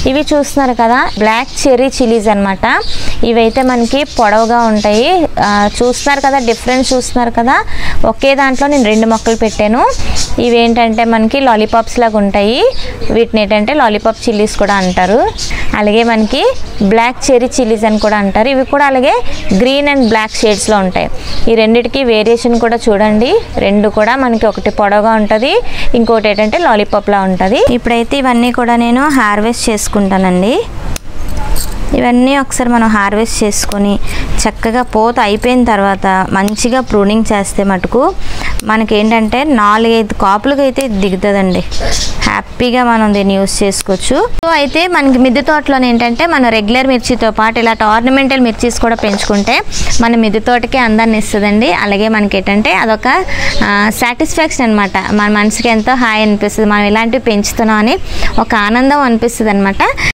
ఇవి చూస్తున్నారు కదా బ్లాక్ చెర్రీ చిల్లీస్ అనమాట ఇవైతే మనకి పొడవుగా ఉంటాయి ఆ, చూస్తున్నారు కదా డిఫరెన్స్ చూస్తున్నారు కదా ఒకే దాంట్లో నేను రెండు మొక్కలు పెట్టాను ఇవి ఏంటంటే మనకి లాలీపాప్స్ లాగా ఉంటాయి వీటిని ఏంటంటే లాలీపాప్ చిల్లీస్ కూడా అంటారు అలాగే మనకి బ్లాక్ చెర్రీ చిల్లీస్ అని కూడా అంటారు ఇవి కూడా అలాగే గ్రీన్ అండ్ బ్లాక్ షేడ్స్లో ఉంటాయి ఈ రెండిటికి వేరియేషన్ కూడా చూడండి రెండు కూడా మనకి ఒకటి పొడవుగా ఉంటుంది ఇంకోటి ఏంటంటే లాలీపాప్లా ఉంటుంది ఇప్పుడైతే ఇవన్నీ కూడా నేను హార్వెస్ట్ చేసుకుంటానండి ఇవన్నీ ఒకసారి మనం హార్వెస్ట్ చేసుకొని చక్కగా పోత అయిపోయిన తర్వాత మంచిగా ప్రూనింగ్ చేస్తే మటుకు మనకి ఏంటంటే నాలుగైదు కాపులకు అయితే దిగుతుందండి హ్యాపీగా మనం దీన్ని యూస్ చేసుకోవచ్చు సో అయితే మనకి మిద్దె తోటలో ఏంటంటే మన రెగ్యులర్ మిర్చితో పాటు ఇలాంటి ఆర్నమెంటల్ మిర్చీస్ కూడా పెంచుకుంటే మన మిద్దె తోటకి అందాన్ని ఇస్తుందండి అలాగే మనకి ఏంటంటే అదొక సాటిస్ఫాక్షన్ అనమాట మన మనసుకి ఎంతో హాయ్ అనిపిస్తుంది మనం ఇలాంటివి పెంచుతున్నాం అని ఒక ఆనందం అనిపిస్తుంది అనమాట